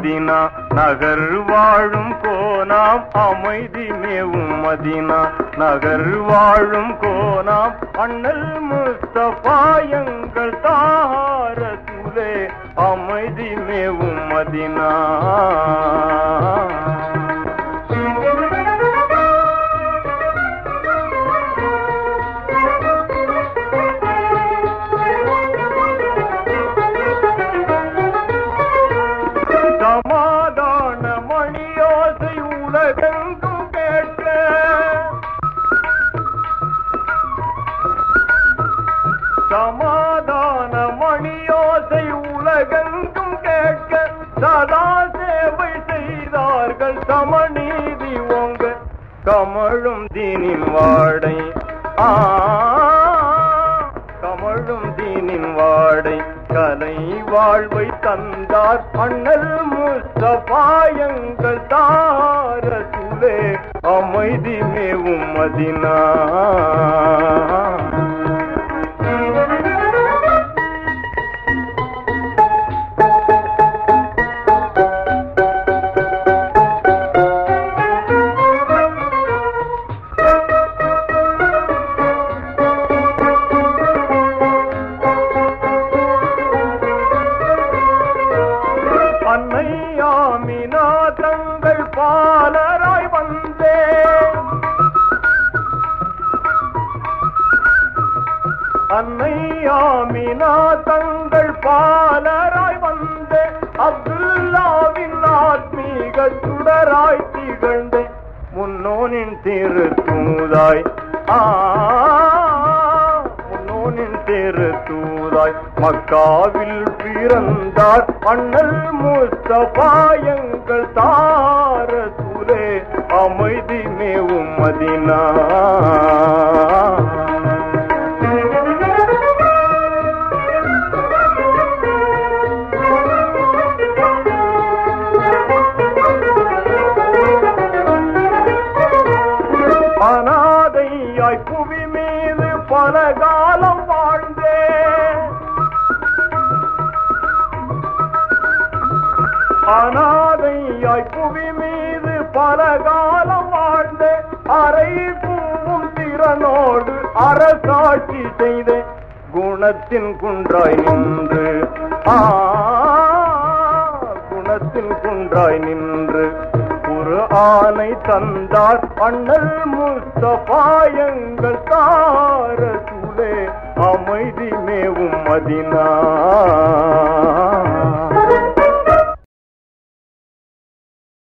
Medina நகர் வாழும் கோனாம் அமைதி மேவும் மதினா நகர் வாழும் கோனாம் அண்ணல் முஸ்தபா எங்கள் தார துலே அமைதி மேவும் மதினா சமாதான மணியோசை உலகெங்கும் கேட்க சமாதான மணியோசை உலகெங்கும் கேட்க சதா சேவை செய்தார்கள் சமநீதி ஓங்க கமழும் தீனின் வாடை ஆ கமழும் தீனின் வாடை கலை வாழ்வை தந்தார் அண்ணல் முஸ்தபாயங்கள் தார சுலே அமைதி மேவும் மதினா அன்னை ஆமினா தங்கள் பாலராய் வந்தே அன்னை ஆமினா தங்கள் பாலராய் வந்தே அப்துல்லாவின் ஆத்மீக சுடராய் திகழ்ந்தே முன்னோனின் திரு தூதாய் ஆ முன்னோனின் திரு தூதாய் மக்காவில் பிறந்தார் அண்ணல் முஸ்தபா எங்கள் தார சுலே அமைதி மேவும் மதினா அனாதையாய் புவி மீது பல காலம் வாழ்ந்தே அனாதையாய் புவி மீது பல காலம் வாழ்ந்த அரை பூவும் திறனோடு அரசாட்சி செய்த குணத்தின் குன்றாய் நின்று ஆ குணத்தின் குன்றாய் நின்று ஒரு ஆணை தந்தார் அண்ணல் முஸ்தபாயங்கள் தார சுலே அமைதி மேவும் மதினா